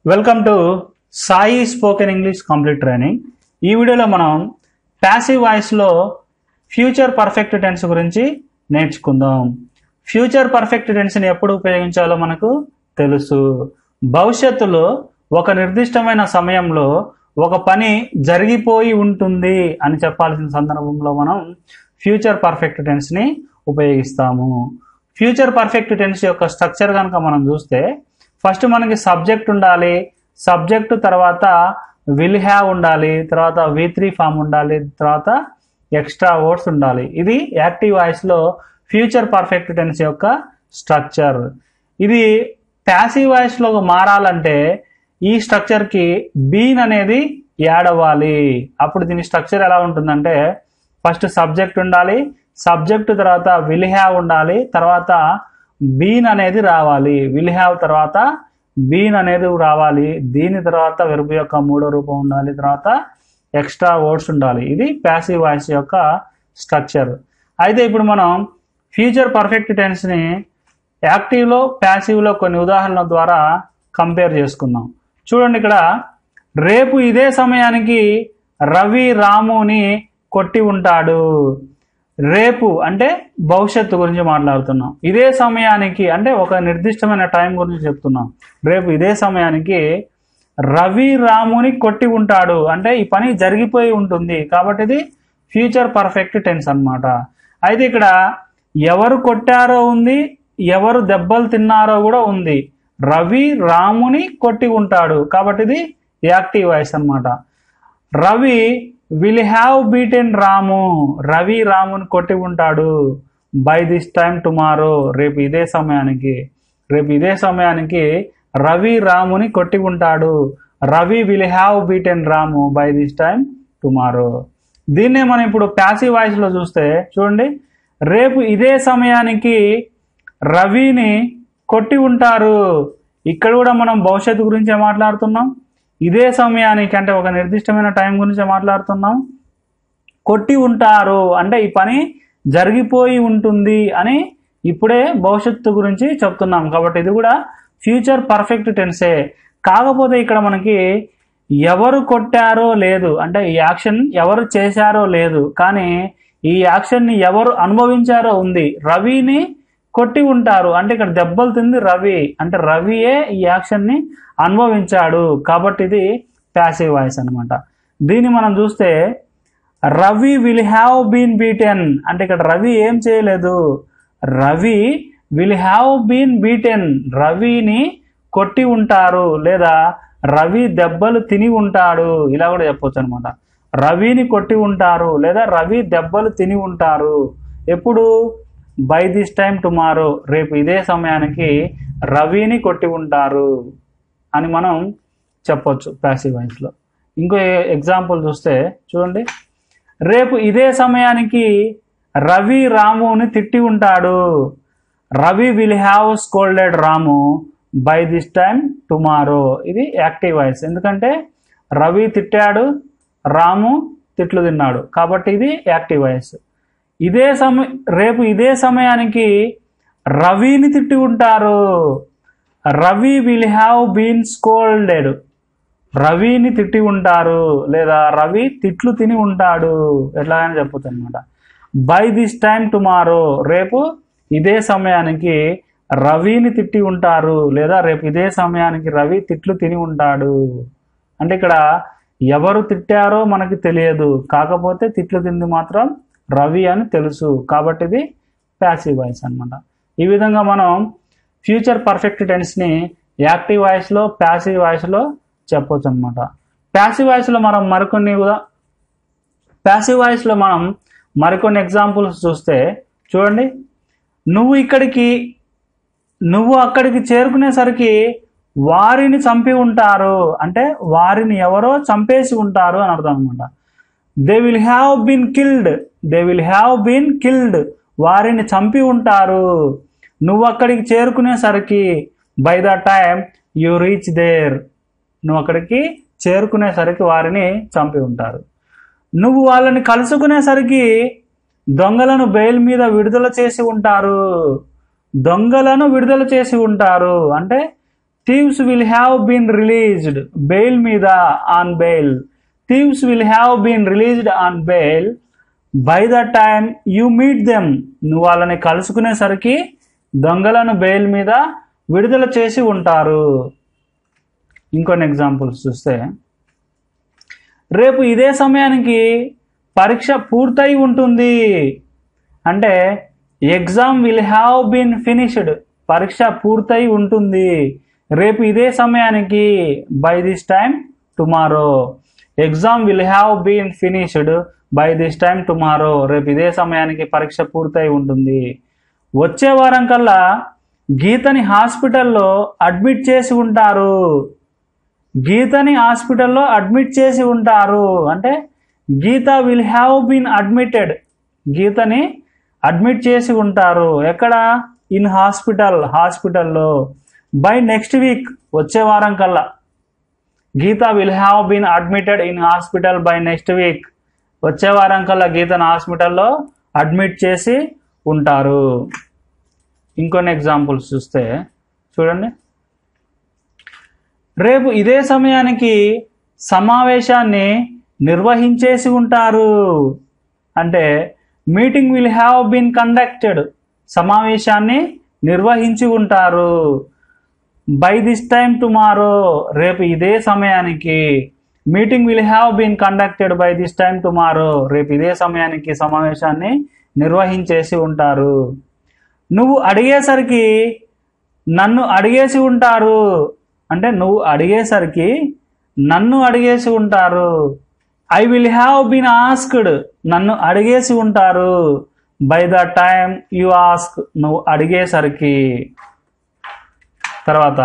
welcome to Sai spoken English complete training ఈ వీడియోలో మనం ప్యాసివ్ వాయిస్లో ఫ్యూచర్ పర్ఫెక్ట్ టెన్స్ గురించి నేర్చుకుందాం ఫ్యూచర్ పర్ఫెక్ట్ టెన్స్ని ఎప్పుడు ఉపయోగించాలో మనకు తెలుసు భవిష్యత్తులో ఒక నిర్దిష్టమైన సమయంలో ఒక పని జరిగిపోయి ఉంటుంది అని చెప్పాల్సిన సందర్భంలో మనం ఫ్యూచర్ పర్ఫెక్ట్ టెన్స్ని ఉపయోగిస్తాము ఫ్యూచర్ పర్ఫెక్ట్ టెన్స్ యొక్క స్ట్రక్చర్ కనుక మనం చూస్తే ఫస్ట్ మనకి సబ్జెక్ట్ ఉండాలి సబ్జెక్ట్ తర్వాత విల్ హ్యావ్ ఉండాలి తర్వాత వి త్రీ ఫామ్ ఉండాలి తర్వాత ఎక్స్ట్రా వర్డ్స్ ఉండాలి ఇది యాక్టివ్ వాయిస్లో ఫ్యూచర్ పర్ఫెక్ట్ టెన్స్ యొక్క స్ట్రక్చర్ ఇది ప్యాసివ్ వాయిస్లో మారాలంటే ఈ స్ట్రక్చర్కి బీన్ అనేది యాడ్ అవ్వాలి అప్పుడు దీని స్ట్రక్చర్ ఎలా ఉంటుందంటే ఫస్ట్ సబ్జెక్ట్ ఉండాలి సబ్జెక్ట్ తర్వాత విల్ హ్యావ్ ఉండాలి తర్వాత బీన్ అనేది రావాలి విల్ హ్యావ్ తర్వాత బీన్ అనేది రావాలి దీని తర్వాత వెరుపు యొక్క మూడో రూపం ఉండాలి తర్వాత ఎక్స్ట్రా వర్డ్స్ ఉండాలి ఇది ప్యాసివ్ వాయిస్ యొక్క స్ట్రక్చర్ అయితే ఇప్పుడు మనం ఫ్యూచర్ పర్ఫెక్ట్ టెన్స్ని యాక్టివ్లో ప్యాసివ్లో కొన్ని ఉదాహరణల ద్వారా కంపేర్ చేసుకుందాం చూడండి ఇక్కడ రేపు ఇదే సమయానికి రవి రాముని కొట్టి ఉంటాడు రేపు అంటే భవిష్యత్తు గురించి మాట్లాడుతున్నాం ఇదే సమయానికి అంటే ఒక నిర్దిష్టమైన టైం గురించి చెప్తున్నాం రేపు ఇదే సమయానికి రవి రాముని కొట్టి ఉంటాడు అంటే ఈ పని జరిగిపోయి ఉంటుంది కాబట్టి ఇది ఫ్యూచర్ పర్ఫెక్ట్ టెన్స్ అన్నమాట అయితే ఇక్కడ ఎవరు కొట్టారో ఉంది ఎవరు దెబ్బలు తిన్నారో కూడా ఉంది రవి రాముని కొట్టి ఉంటాడు కాబట్టి ఇది యాక్టివ్ వాయిస్ అన్నమాట Ravi will have beaten Ramu Ravi రాముని కొట్టి ఉంటాడు బై దిస్ టైం టుమారో రేపు ఇదే సమయానికి రేపు ఇదే సమయానికి రవి రాముని కొట్టి ఉంటాడు Ravi will have beaten Ramu by this time tomorrow దీన్నే మనం ఇప్పుడు ప్యాసివ్ వాయిస్లో చూస్తే చూడండి రేపు ఇదే సమయానికి రవిని కొట్టి ఉంటారు ఇక్కడ కూడా మనం భవిష్యత్తు గురించే మాట్లాడుతున్నాం ఇదే సమయానికి అంటే ఒక నిర్దిష్టమైన టైం గురించి మాట్లాడుతున్నాం కొట్టి ఉంటారు అంటే ఈ పని జరిగిపోయి ఉంటుంది అని ఇప్పుడే భవిష్యత్తు గురించి చెప్తున్నాం కాబట్టి ఇది కూడా ఫ్యూచర్ పర్ఫెక్ట్ టెన్సే కాకపోతే ఇక్కడ మనకి ఎవరు కొట్టారో లేదు అంటే ఈ యాక్షన్ ఎవరు చేశారో లేదు కానీ ఈ యాక్షన్ని ఎవరు అనుభవించారో ఉంది రవిని కొట్టి ఉంటారు అంటే ఇక్కడ దెబ్బలు తింది రవి అంటే రవియే ఈ యాక్షన్ని అనుభవించాడు కాబట్టి ఇది ప్యాసివ్ వాయిస్ అనమాట దీన్ని మనం చూస్తే Ravi will have been beaten అంటే ఇక్కడ రవి ఏం చేయలేదు Ravi will have been beaten రవిని కొట్టి ఉంటారు లేదా రవి దెబ్బలు తిని ఉంటాడు ఇలా కూడా చెప్పొచ్చు అనమాట రవిని కొట్టి ఉంటారు లేదా రవి దెబ్బలు తిని ఉంటారు ఎప్పుడు బై దిస్ టైం టుమారో రేపు ఇదే సమయానికి రవిని కొట్టి ఉంటారు అని మనం చెప్పొచ్చు ప్యాసివ్ వాయిస్లో ఇంకో ఎగ్జాంపుల్ చూస్తే చూడండి రేపు ఇదే సమయానికి రవి రాముని తిట్టి ఉంటాడు Ravi will have scolded Ramu by this time tomorrow ఇది యాక్టివ్ వాయిస్ ఎందుకంటే రవి తిట్టాడు రాము తిట్లు తిన్నాడు కాబట్టి ఇది యాక్టివ్ వాయిస్ ఇదే సమయ రేపు ఇదే సమయానికి రవిని తిట్టి ఉంటారు Ravi will have been scolded రవిని తిట్టి ఉంటారు లేదా రవి తిట్లు తిని ఉంటాడు ఎట్లా అని చెప్పొచ్చు అనమాట బై దిస్ టైం టుమారో రేపు ఇదే సమయానికి రవిని తిట్టి ఉంటారు లేదా రేపు ఇదే సమయానికి రవి తిట్లు తిని ఉంటాడు అంటే ఇక్కడ ఎవరు తిట్టారో మనకి తెలియదు కాకపోతే తిట్లు తింది మాత్రం రవి అని తెలుసు కాబట్టి ఇది ప్యాసివ్ వాయిస్ అనమాట ఈ విధంగా మనం ఫ్యూచర్ పర్ఫెక్ట్ టెన్స్ని యాక్టివ్ వాయిస్లో ప్యాసివ్ వాయిస్లో చెప్పొచ్చు అనమాట ప్యాసివ్ వాయిస్లో మనం మరికొన్ని ఉదా ప్యాసివ్ వాయిస్లో మనం మరికొన్ని ఎగ్జాంపుల్స్ చూస్తే చూడండి నువ్వు ఇక్కడికి నువ్వు అక్కడికి చేరుకునేసరికి వారిని చంపి ఉంటారు అంటే వారిని ఎవరో చంపేసి ఉంటారు అని అర్థం అనమాట they will have been killed they will have been killed వారిని చంపి ఉంటారు నువ్వు అక్కడికి చేరుకునేసరికి by the time you reach there నువ్వు అక్కడికి చేరుకునేసరికి వారిని చంపి ఉంటారు నువ్వు వాళ్ళని కలుసుకునేసరికి దొంగలను బెయిల్ మీద విడుదల చేసి ఉంటారు దొంగలను విడుదల చేసి ఉంటారు అంటే thieves will have been released bail మీద on bail thieves will have been released on bail by the time you meet them నువ్వు వాళ్ళని కలుసుకునేసరికి దొంగలను బెయిల్ మీద విడుదల చేసి ఉంటారు ఇంకొన్ని ఎగ్జాంపుల్స్ చూస్తే రేపు ఇదే సమయానికి పరీక్ష పూర్తయి ఉంటుంది అంటే exam will have been finished పరీక్ష పూర్తయి ఉంటుంది రేపు ఇదే సమయానికి by this time tomorrow exam will have been finished by this time tomorrow రేపు ఇదే సమయానికి పరీక్ష పూర్తయి ఉంటుంది వచ్చే వారం కల్లా గీతని హాస్పిటల్లో అడ్మిట్ చేసి ఉంటారు గీతని హాస్పిటల్లో అడ్మిట్ చేసి ఉంటారు అంటే Geeta will have been admitted గీతని అడ్మిట్ చేసి ఉంటారు ఎక్కడ ఇన్ హాస్పిటల్ హాస్పిటల్లో బై నెక్స్ట్ వీక్ వచ్చే వారం కల్లా Geeta will have been admitted in hospital by next week వచ్చే వారం కల్లా గీతను హాస్పిటల్లో అడ్మిట్ చేసి ఉంటారు ఇంకొన్ని ఎగ్జాంపుల్స్ చూస్తే చూడండి రేపు ఇదే సమయానికి సమావేశాన్ని నిర్వహించేసి ఉంటారు అంటే meeting will have been conducted సమావేశాన్ని నిర్వహించి ఉంటారు బై దిస్ టైం టుమారో రేపు ఇదే సమయానికి meeting will have been conducted by this time tomorrow రేపు ఇదే సమయానికి సమావేశాన్ని నిర్వహించేసి ఉంటారు నువ్వు అడిగేసరికి నన్ను అడిగేసి ఉంటారు అంటే నువ్వు అడిగేసరికి నన్ను అడిగేసి ఉంటారు I will have been asked నన్ను అడిగేసి ఉంటారు by the time you ask నువ్వు అడిగేసరికి తర్వాత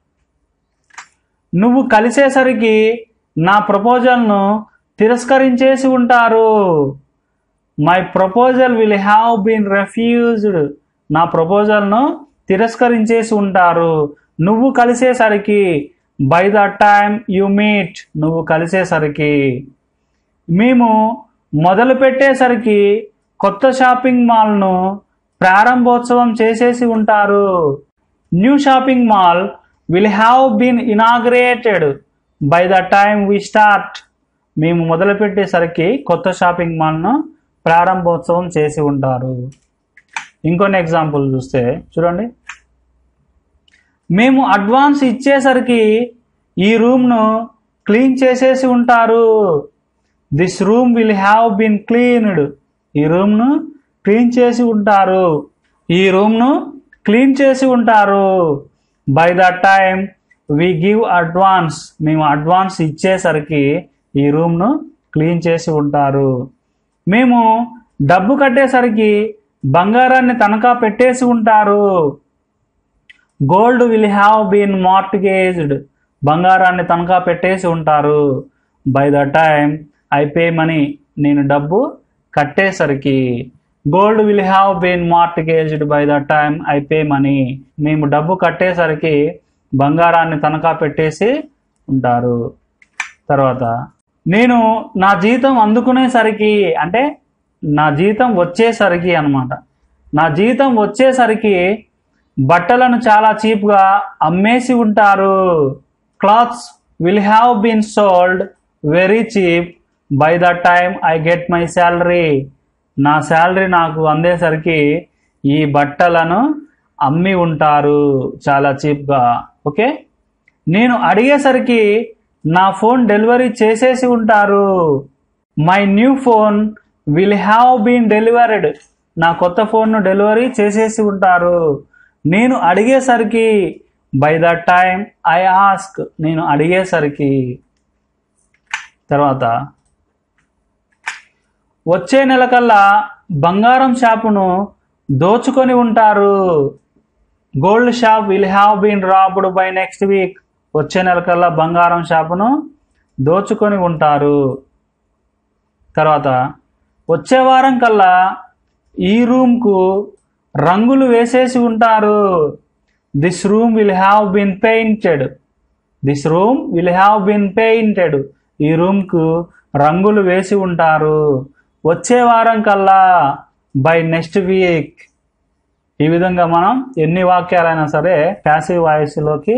నువ్వు కలిసేసరికి నా ప్రపోజల్ను తిరస్కరించేసి ఉంటారు my proposal will have been refused నా ప్రపోజల్ను తిరస్కరించేసి ఉంటారు నువ్వు కలిసేసరికి by the time you meet నువ్వు కలిసేసరికి మేము మొదలు పెట్టేసరికి కొత్త షాపింగ్ మాల్ను ప్రారంభోత్సవం చేసేసి ఉంటారు new shopping mall will have been inaugurated by the time we start మేము మొదలు పెట్టేసరికి కొత్త షాపింగ్ మాల్ను ప్రారంభోత్సవం చేసి ఉంటారు ఇంకొన్ని ఎగ్జాంపుల్ చూస్తే చూడండి మేము అడ్వాన్స్ ఇచ్చేసరికి ఈ రూమ్ను క్లీన్ చేసేసి ఉంటారు this room will have been cleaned ఈ రూమ్ను క్లీన్ చేసి ఉంటారు ఈ రూమ్ను క్లీన్ చేసి ఉంటారు by the time we give advance మేము అడ్వాన్స్ ఇచ్చేసరికి ఈ రూమ్ను క్లీన్ చేసి ఉంటారు మేము డబ్బు కట్టేసరికి బంగారాన్ని తనఖా పెట్టేసి ఉంటారు gold will have been mortgaged బంగారాన్ని తనఖా పెట్టేసి ఉంటారు by the time I pay money నేను డబ్బు కట్టేసరికి gold will have been mortgaged by the time I pay money మేము డబ్బు కట్టేసరికి బంగారాన్ని తనఖా పెట్టేసి ఉంటారు తర్వాత నేను నా జీతం అందుకునేసరికి అంటే నా జీతం వచ్చేసరికి అన్నమాట నా జీతం వచ్చేసరికి బట్టలను చాలా చీప్గా అమ్మేసి ఉంటారు clothes will have been sold very cheap by the time I get my salary నా శాలరీ నాకు అందేసరికి ఈ బట్టలను అమ్మి ఉంటారు చాలా చీప్గా ఓకే నేను అడిగేసరికి నా ఫోన్ డెలివరీ చేసేసి ఉంటారు my new phone will have been delivered నా కొత్త ఫోన్ను డెలివరీ చేసేసి ఉంటారు నేను అడిగేసరికి by the time I ask నేను అడిగేసరికి తర్వాత వచ్చే నెల కల్లా బంగారం షాపును దోచుకొని ఉంటారు gold shop will have been robbed by next week వచ్చే నెల కల్లా బంగారం షాపును దోచుకొని ఉంటారు తర్వాత వచ్చే వారం కల్లా ఈ రూమ్కు రంగులు వేసేసి ఉంటారు this room will have been painted this room will have been painted ఈ రూమ్కు రంగులు వేసి ఉంటారు వచ్చే వారం కల్లా బై నెక్స్ట్ వీక్ ఈ విధంగా మనం ఎన్ని వాక్యాలైనా సరే ప్యాసివ్ వాయిస్లోకి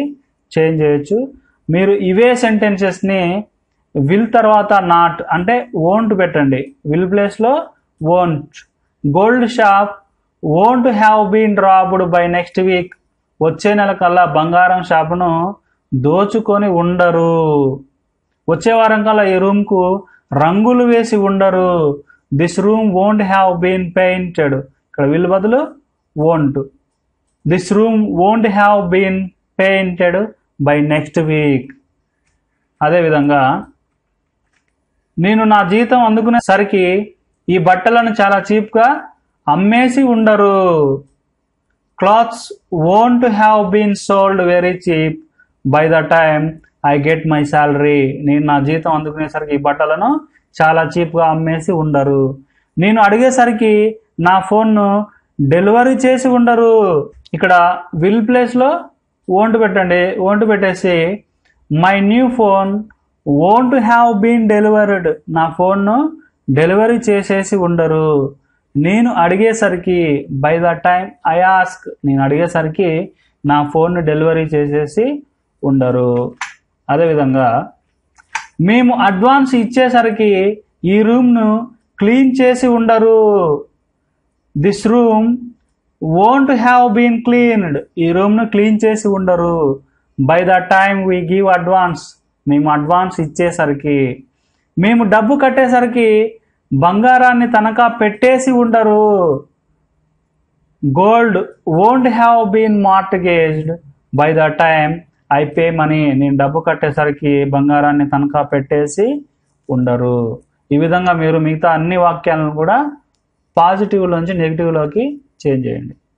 చేంజ్ చేయొచ్చు మీరు ఇవే సెంటెన్సెస్ని విల్ తర్వాత నాట్ అంటే ఓంట్ పెట్టండి విల్ ప్లేస్లో won't gold shop won't have been robbed by next week వచ్చే నెల కల్లా బంగారం షాపును దోచుకొని ఉండరు వచ్చే వారం కల్లా ఈ రూమ్కు రంగులు వేసి ఉండరు this room won't have been painted ఇక్కడ వీళ్ళు బదులు won't this room won't have been painted by next week అదేవిధంగా నేను నా జీతం అందుకునేసరికి ఈ బట్టలను చాలా చీప్గా అమ్మేసి ఉండరు clothes won't have been sold very cheap by the time I get my salary నేను నా జీతం అందుకునేసరికి ఈ బట్టలను చాలా చీప్గా అమ్మేసి ఉండరు నేను అడిగేసరికి నా ఫోన్ను డెలివరీ చేసి ఉండరు ఇక్కడ విల్ ప్లేస్లో ఓంట్ పెట్టండి ఓంట్ పెట్టేసి my new phone won't have been delivered నా ఫోన్ను డెలివరీ చేసేసి ఉండరు నేను అడిగేసరికి by the time I ask నేను అడిగేసరికి నా ఫోన్ను డెలివరీ చేసేసి ఉండరు అదేవిధంగా మేము అడ్వాన్స్ ఇచ్చేసరికి ఈ రూమ్ను క్లీన్ చేసి ఉండరు this room won't have been cleaned ఈ రూమ్ను క్లీన్ చేసి ఉండరు by the time we give advance మేము అడ్వాన్స్ ఇచ్చేసరికి మేము డబ్బు కట్టేసరికి బంగారాన్ని తనఖా పెట్టేసి ఉండరు gold won't have been mortgaged by the time I pay money నేను డబ్బు కట్టేసరికి బంగారాన్ని తనఖా పెట్టేసి ఉండరు ఈ విధంగా మీరు మిగతా అన్ని వాక్యాలను కూడా పాజిటివ్లోంచి నెగిటివ్లోకి చేంజ్ చేయండి